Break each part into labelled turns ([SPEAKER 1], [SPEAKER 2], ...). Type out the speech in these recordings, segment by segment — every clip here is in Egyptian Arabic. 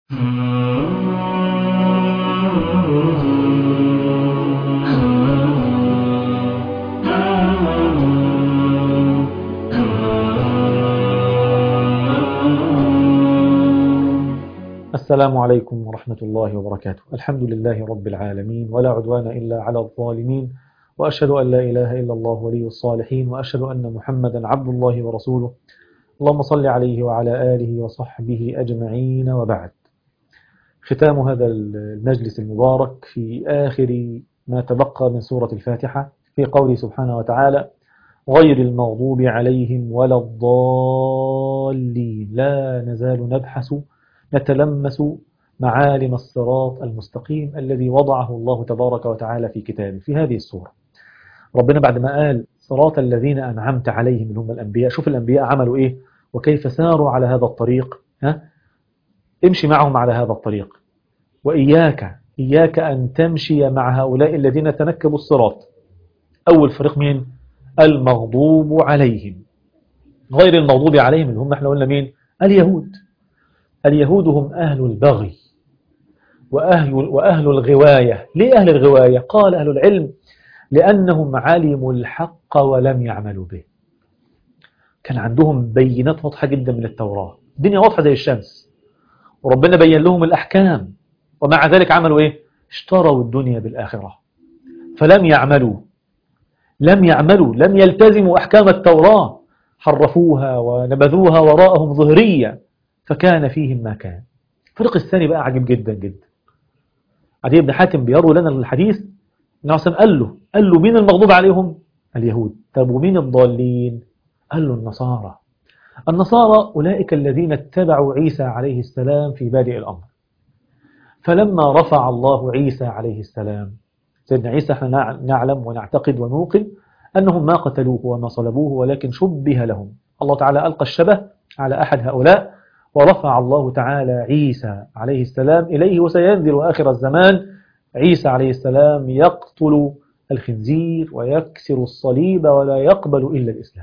[SPEAKER 1] السلام عليكم ورحمة الله وبركاته الحمد لله رب العالمين ولا عدوان إلا على الظالمين وأشهد أن لا إله إلا الله ولي الصالحين وأشهد أن محمدا عبد الله ورسوله اللهم صل عليه وعلى آله وصحبه أجمعين وبعد ختام هذا المجلس المبارك في آخر ما تبقى من سورة الفاتحة في قوله سبحانه وتعالى غير المغضوب عليهم ولا الضالين لا نزال نبحث نتلمس معالم الصراط المستقيم الذي وضعه الله تبارك وتعالى في كتابه في هذه السورة ربنا بعد ما قال صراط الذين أنعمت عليهم من هم الأنبياء شوف الأنبياء عملوا إيه وكيف ساروا على هذا الطريق ها؟ امشي معهم على هذا الطريق وإياك إياك أن تمشي مع هؤلاء الذين تنكبوا الصراط أول فريق مين المغضوب عليهم غير المغضوب عليهم اللي هم احنا قلنا مين اليهود اليهود هم أهل البغي وأهل, وأهل الغواية ليه أهل الغواية قال أهل العلم لأنهم علموا الحق ولم يعملوا به كان عندهم بينات واضحة جدا من التوراة الدنيا واضحة زي الشمس وربنا بين لهم الأحكام ومع ذلك عملوا إيه اشتروا الدنيا بالآخرة فلم يعملوا لم يعملوا لم يلتزموا أحكام التوراة حرفوها ونبذوها وراءهم ظهرية فكان فيهم ما كان الفريق الثاني بقى عجيب جدا جدا عدي بن حاتم بيروي لنا الحديث النبي قال له قال له مين المغضوب عليهم اليهود طب ومين الضالين قال له النصارى النصارى أولئك الذين اتبعوا عيسى عليه السلام في بادئ الأمر فلما رفع الله عيسى عليه السلام سيدنا عيسى احنا نعلم ونعتقد ونوقن أنهم ما قتلوه وما صلبوه ولكن شبه لهم الله تعالى ألقى الشبه على أحد هؤلاء ورفع الله تعالى عيسى عليه السلام إليه وسينزل آخر الزمان عيسى عليه السلام يقتل الخنزير ويكسر الصليب ولا يقبل إلا الإسلام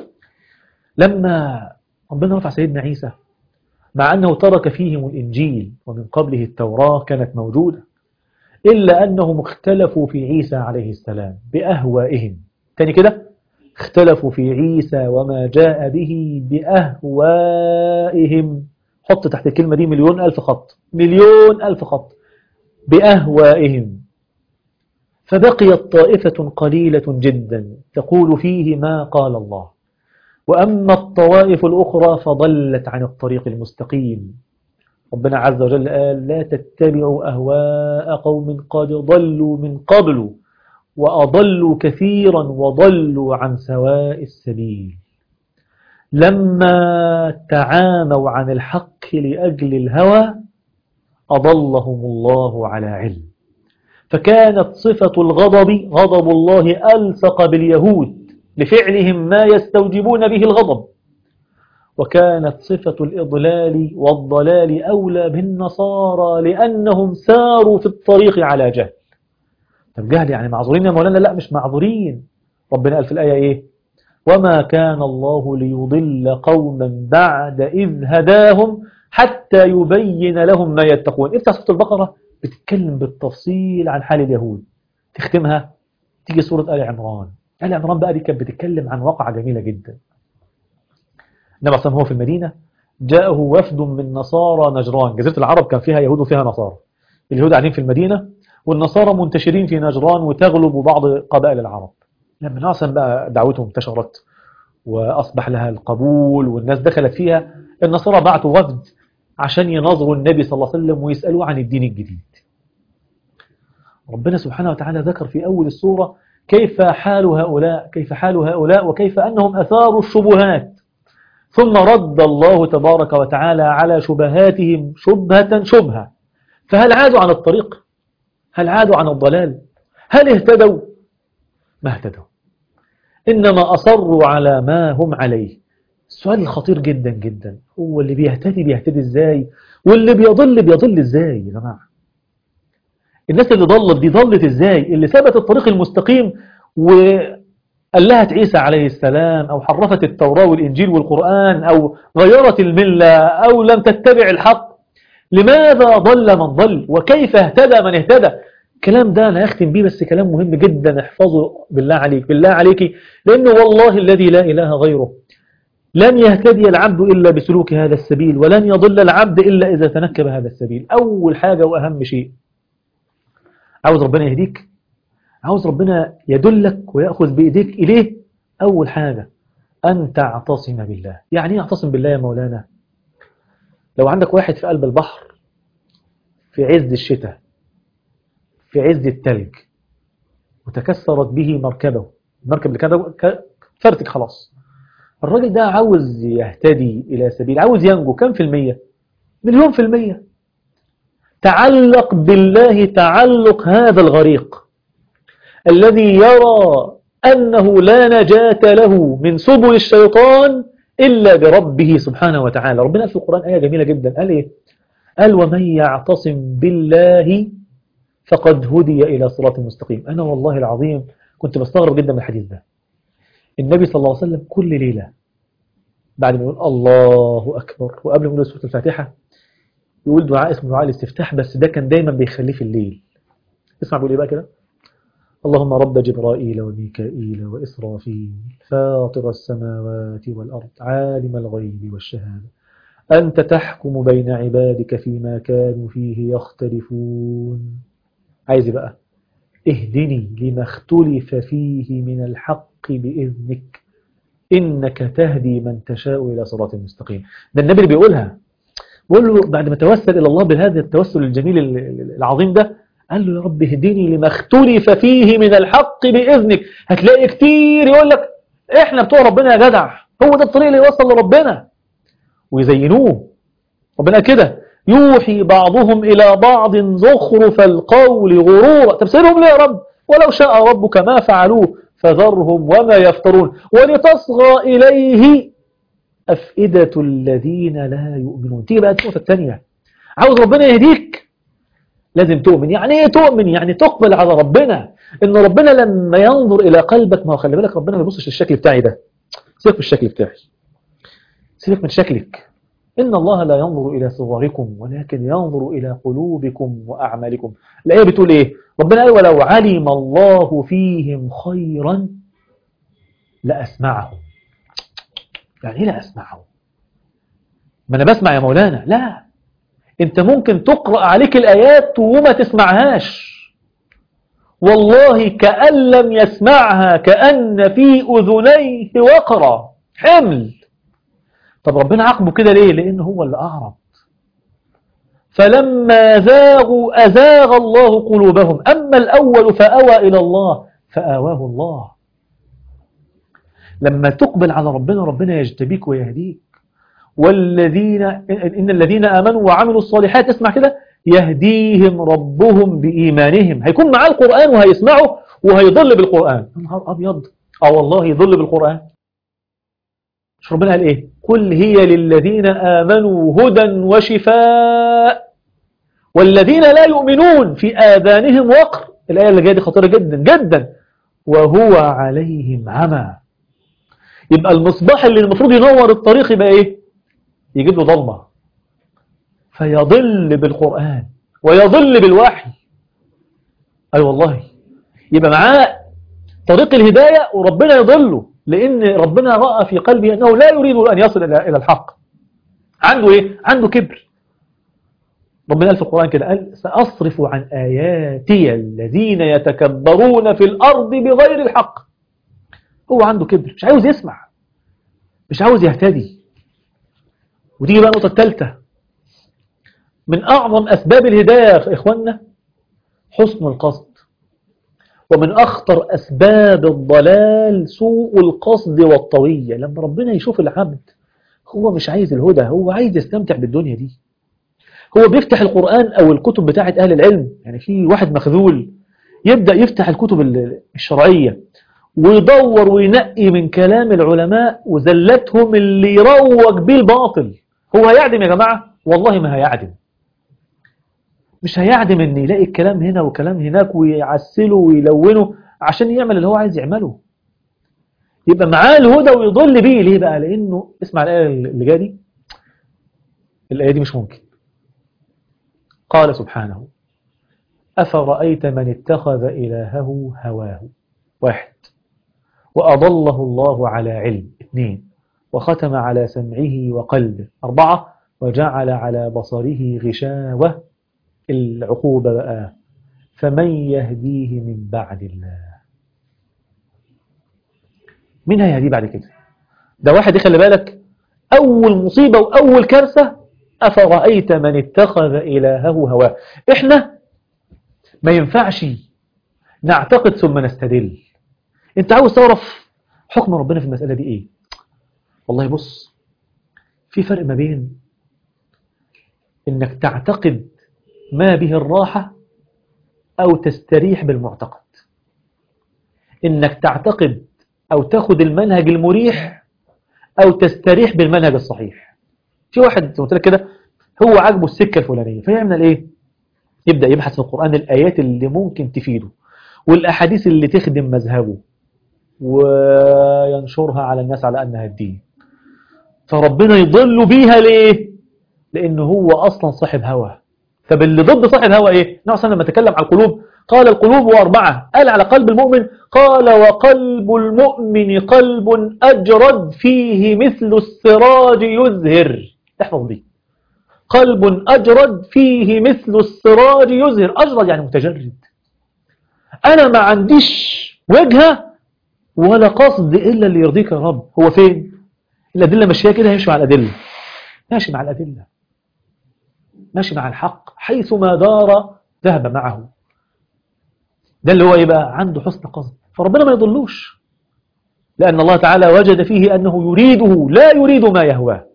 [SPEAKER 1] لما ربنا رفع سيدنا عيسى مع أنه ترك فيهم الإنجيل ومن قبله التوراة كانت موجودة إلا أنهم اختلفوا في عيسى عليه السلام بأهوائهم تاني كده اختلفوا في عيسى وما جاء به بأهوائهم حط تحت الكلمة دي مليون ألف خط مليون ألف خط بأهوائهم فبقيت طائفة قليلة جدا تقول فيه ما قال الله وأما الطوائف الأخرى فضلت عن الطريق المستقيم ربنا عز وجل قال لا تتبعوا أهواء قوم قد ضلوا من قبل وأضلوا كثيرا وضلوا عن سواء السبيل لما تعاموا عن الحق لأجل الهوى أضلهم الله على علم فكانت صفة الغضب غضب الله ألصق باليهود لفعلهم ما يستوجبون به الغضب وكانت صفة الإضلال والضلال أولى بالنصارى لأنهم ساروا في الطريق على جهل طب جهل يعني معذورين يا مولانا لا مش معذورين ربنا قال في الآية إيه وما كان الله ليضل قوما بعد إذ هداهم حتى يبين لهم ما يتقون افتح سورة البقرة بتتكلم بالتفصيل عن حال اليهود تختمها تيجي سورة آل عمران آل عمران بقى دي كانت بتتكلم عن واقعة جميلة جدا النبي صلى هو في المدينة جاءه وفد من نصارى نجران جزيرة العرب كان فيها يهود وفيها نصارى اليهود قاعدين في المدينة والنصارى منتشرين في نجران وتغلب بعض قبائل العرب لما ناصر بقى دعوتهم انتشرت وأصبح لها القبول والناس دخلت فيها النصارى بعتوا وفد عشان يناظروا النبي صلى الله عليه وسلم ويسألوه عن الدين الجديد ربنا سبحانه وتعالى ذكر في أول السورة كيف حال هؤلاء كيف حال هؤلاء وكيف أنهم أثاروا الشبهات ثم رد الله تبارك وتعالى على شبهاتهم شبهة شبهة فهل عادوا عن الطريق هل عادوا عن الضلال هل اهتدوا ما اهتدوا إنما أصروا على ما هم عليه السؤال الخطير جدا جدا هو اللي بيهتدي بيهتدي ازاي واللي بيضل بيضل ازاي يا جماعة الناس اللي ضلت دي ضلت ازاي اللي ثبت الطريق المستقيم وألهت عيسى عليه السلام أو حرفت التوراة والإنجيل والقرآن أو غيرت الملة أو لم تتبع الحق لماذا ضل من ضل وكيف اهتدى من اهتدى الكلام ده أنا أختم بيه بس كلام مهم جدا احفظه بالله عليك بالله عليك لأنه والله الذي لا إله غيره لن يهتدي العبد إلا بسلوك هذا السبيل ولن يضل العبد إلا إذا تنكب هذا السبيل أول حاجة وأهم شيء عاوز ربنا يهديك عاوز ربنا يدلك ويأخذ بإيديك إليه أول حاجة أن تعتصم بالله يعني ايه اعتصم بالله يا مولانا لو عندك واحد في قلب البحر في عز الشتاء في عز التلج وتكسرت به مركبه المركب اللي كان فرتك خلاص الراجل ده عاوز يهتدي إلى سبيل عاوز ينجو كم في المية مليون في المية تعلق بالله تعلق هذا الغريق الذي يرى أنه لا نجاة له من سبل الشيطان إلا بربه سبحانه وتعالى ربنا قال في القرآن آية جميلة جدا قال إيه قال ومن يعتصم بالله فقد هدي إلى صراط مستقيم أنا والله العظيم كنت بستغرب جدا من الحديث ده النبي صلى الله عليه وسلم كل ليلة بعد ما يقول الله أكبر وقبل ما يقول سورة الفاتحة يقول دعاء اسمه دعاء الاستفتاح بس ده كان دايما بيخليه في الليل اسمع بيقول ايه بقى كده اللهم رب جبرائيل وميكائيل وإسرافيل فاطر السماوات والأرض عالم الغيب والشهادة أنت تحكم بين عبادك فيما كانوا فيه يختلفون عايز بقى اهدني لما اختلف فيه من الحق بإذنك إنك تهدي من تشاء إلى صراط مستقيم ده النبي اللي بيقولها بيقول له بعد ما توسل إلى الله بهذا التوسل الجميل العظيم ده قال له يا رب اهدني لما اختلف فيه من الحق بإذنك هتلاقي كتير يقول لك احنا بتوع ربنا يا جدع هو ده الطريق اللي يوصل لربنا ويزينوه ربنا كده يوحي بعضهم إلى بعض زخرف القول غرورا تفسيرهم ليه يا رب ولو شاء ربك ما فعلوه فذرهم وما يفترون ولتصغى إليه أفئدة الذين لا يؤمنون تيجي بقى النقطة الثانية عاوز ربنا يهديك لازم تؤمن يعني ايه تؤمن يعني تقبل على ربنا ان ربنا لما ينظر الى قلبك ما هو خلي بالك ربنا ما يبصش للشكل بتاعي ده سيبك من الشكل بتاعي سيبك من شكلك إن الله لا ينظر إلى صوركم ولكن ينظر إلى قلوبكم وأعمالكم الآية بتقول إيه ربنا قال ولو علم الله فيهم خيرا لأسمعهم يعني إيه لأسمعهم ما أنا بسمع يا مولانا لا أنت ممكن تقرأ عليك الآيات وما تسمعهاش والله كأن لم يسمعها كأن في أذنيه وقرا حمل طب ربنا عاقبه كده ليه لأن هو اللي أعرض فلما زاغوا أزاغ الله قلوبهم أما الأول فأوى إلى الله فآواه الله لما تقبل على ربنا ربنا يجتبيك ويهديك والذين إن الذين آمنوا وعملوا الصالحات اسمع كده يهديهم ربهم بإيمانهم هيكون معاه القرآن وهيسمعه وهيضل بالقرآن نهار أبيض اه والله يضل بالقرآن مش ربنا قال ايه قل هي للذين آمنوا هدى وشفاء والذين لا يؤمنون في آذانهم وقر الآية اللي جاية دي خطيرة جدا جدا وهو عليهم عمى يبقى المصباح اللي المفروض ينور الطريق يبقى ايه يجيب له ضلمة فيضل بالقرآن ويضل بالوحي أي أيوة والله يبقى معاه طريق الهداية وربنا يضله لأن ربنا رأى في قلبه أنه لا يريد أن يصل إلى الحق عنده إيه؟ عنده كبر ربنا قال في القرآن كده قال سأصرف عن آياتي الذين يتكبرون في الأرض بغير الحق هو عنده كبر مش عاوز يسمع مش عاوز يهتدي ودي بقى النقطة الثالثة من أعظم أسباب الهداية يا إخواننا حسن القصد ومن أخطر أسباب الضلال سوء القصد والطوية لما ربنا يشوف العبد هو مش عايز الهدى هو عايز يستمتع بالدنيا دي هو بيفتح القرآن أو الكتب بتاعة أهل العلم يعني في واحد مخذول يبدأ يفتح الكتب الشرعية ويدور وينقي من كلام العلماء وزلتهم اللي يروج بيه الباطل هو هيعدم يا جماعة والله ما هيعدم مش هيعدم ان يلاقي الكلام هنا وكلام هناك ويعسله ويلونه عشان يعمل اللي هو عايز يعمله يبقى معاه الهدى ويضل بيه ليه بقى لانه اسمع الايه اللي جايه دي الايه دي مش ممكن قال سبحانه أفرأيت من اتخذ إلهه هواه واحد وأضله الله على علم اثنين وختم على سمعه وقلبه أربعة وجعل على بصره غشاوة العقوبة بقى فمن يهديه من بعد الله مين هيهديه بعد كده ده واحد يخلي بالك أول مصيبة وأول كارثة أفرأيت من اتخذ إلهه هواه إحنا ما ينفعش نعتقد ثم نستدل انت عاوز تعرف حكم ربنا في المسألة دي ايه والله بص في فرق ما بين انك تعتقد ما به الراحة او تستريح بالمعتقد انك تعتقد او تاخد المنهج المريح او تستريح بالمنهج الصحيح في واحد زي ما قلت لك كده هو عاجبه السكة الفلانية فيعمل ايه يبدأ يبحث في القرآن الآيات اللي ممكن تفيده والأحاديث اللي تخدم مذهبه وينشرها على الناس على أنها الدين فربنا يضل بيها ليه لأنه هو أصلا صاحب هوى طب اللي ضد صاحب هوى إيه نوع لما تكلم على القلوب قال القلوب أربعة قال على قلب المؤمن قال وقلب المؤمن قلب أجرد فيه مثل السراج يزهر احفظ دي قلب أجرد فيه مثل السراج يزهر أجرد يعني متجرد أنا ما عنديش وجهة ولا قصد إلا اللي يرضيك يا رب هو فين الأدلة ماشية كده هيمشي مع الأدلة ماشي مع الأدلة ماشي مع الحق حيث ما دار ذهب معه ده اللي هو يبقى عنده حسن قصد فربنا ما يضلوش لأن الله تعالى وجد فيه أنه يريده لا يريد ما يهواه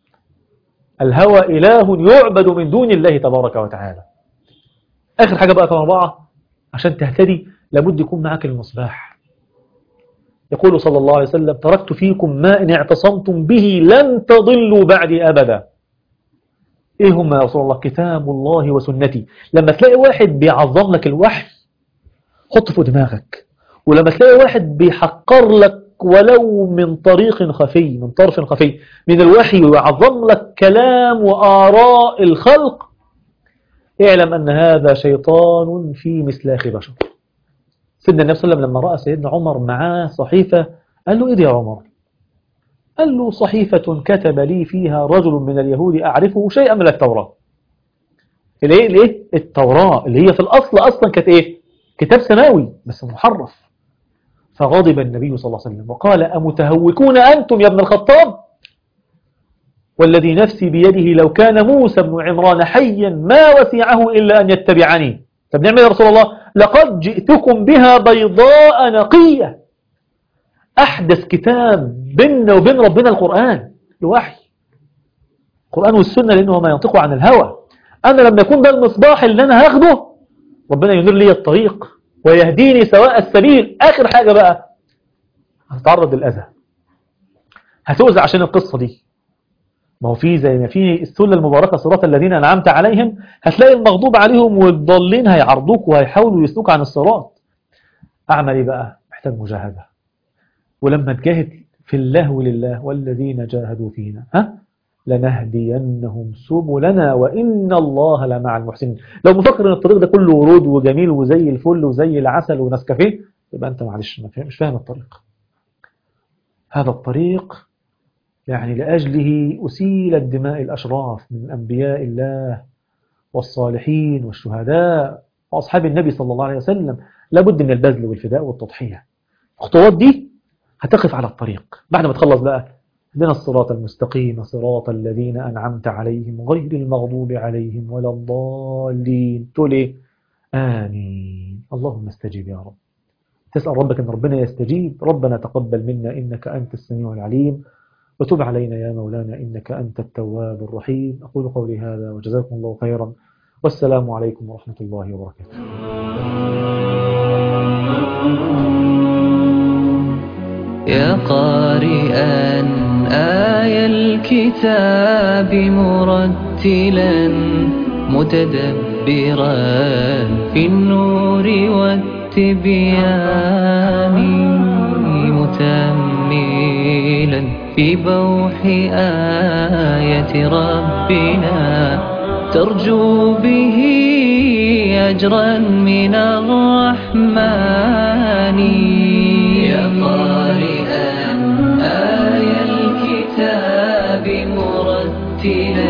[SPEAKER 1] الهوى إله يعبد من دون الله تبارك وتعالى آخر حاجة بقى كمان أربعة عشان تهتدي لابد يكون معك المصباح يقول صلى الله عليه وسلم تركت فيكم ما إن اعتصمتم به لن تضلوا بعدي أبدا إيه هم يا رسول الله كتاب الله وسنتي لما تلاقي واحد بيعظم لك الوحي حط فوق دماغك ولما تلاقي واحد بيحقر لك ولو من طريق خفي من طرف خفي من الوحي ويعظم لك كلام وآراء الخلق اعلم أن هذا شيطان في مسلاخ بشر سيدنا النبي صلى الله عليه وسلم لما رأى سيدنا عمر معاه صحيفة قال له إيه دي يا عمر قال له صحيفة كتب لي فيها رجل من اليهود أعرفه شيئا من التوراة الايه الايه التوراة اللي هي في الأصل أصلا كانت إيه كتاب سماوي بس محرف فغضب النبي صلى الله عليه وسلم وقال أمتهوكون أنتم يا ابن الخطاب والذي نفسي بيده لو كان موسى بن عمران حيا ما وسعه إلا أن يتبعني طب نعمل يا رسول الله لقد جئتكم بها بيضاء نقية أحدث كتاب بيننا وبين ربنا القرآن الوحي القرآن والسنة لأنه ما ينطق عن الهوى أنا لما يكون ده المصباح اللي أنا هاخده ربنا ينير لي الطريق ويهديني سواء السبيل آخر حاجة بقى هتتعرض للأذى هتؤذى عشان القصة دي ما هو في زي ما في السلة المباركة صراط الذين أنعمت عليهم هتلاقي المغضوب عليهم والضالين هيعرضوك وهيحاولوا يسلوك عن الصراط أعمل إيه بقى محتاج مجاهدة ولما تجاهد في الله لله والذين جاهدوا فينا ها لنهدينهم سبلنا وإن الله لمع المحسنين لو مفكر ان الطريق ده كله ورود وجميل وزي الفل وزي العسل ونسكافيه يبقى انت معلش مش فاهم الطريق هذا الطريق يعني لأجله أسيلت دماء الأشراف من أنبياء الله والصالحين والشهداء وأصحاب النبي صلى الله عليه وسلم لابد من البذل والفداء والتضحية الخطوات دي هتقف على الطريق بعد ما تخلص بقى اهدنا الصراط المستقيم صراط الذين أنعمت عليهم غير المغضوب عليهم ولا الضالين تقول ايه آمين اللهم استجيب يا رب تسأل ربك أن ربنا يستجيب ربنا تقبل منا إنك أنت السميع العليم وتب علينا يا مولانا إنك أنت التواب الرحيم أقول قولي هذا وجزاكم الله خيرا والسلام عليكم ورحمة الله وبركاته
[SPEAKER 2] يا قارئا آي الكتاب مرتلا متدبرا في النور والتبيان متأملا في بوح آية ربنا ترجو به أجرا من الرحمن يا قارئا آي الكتاب مرتلا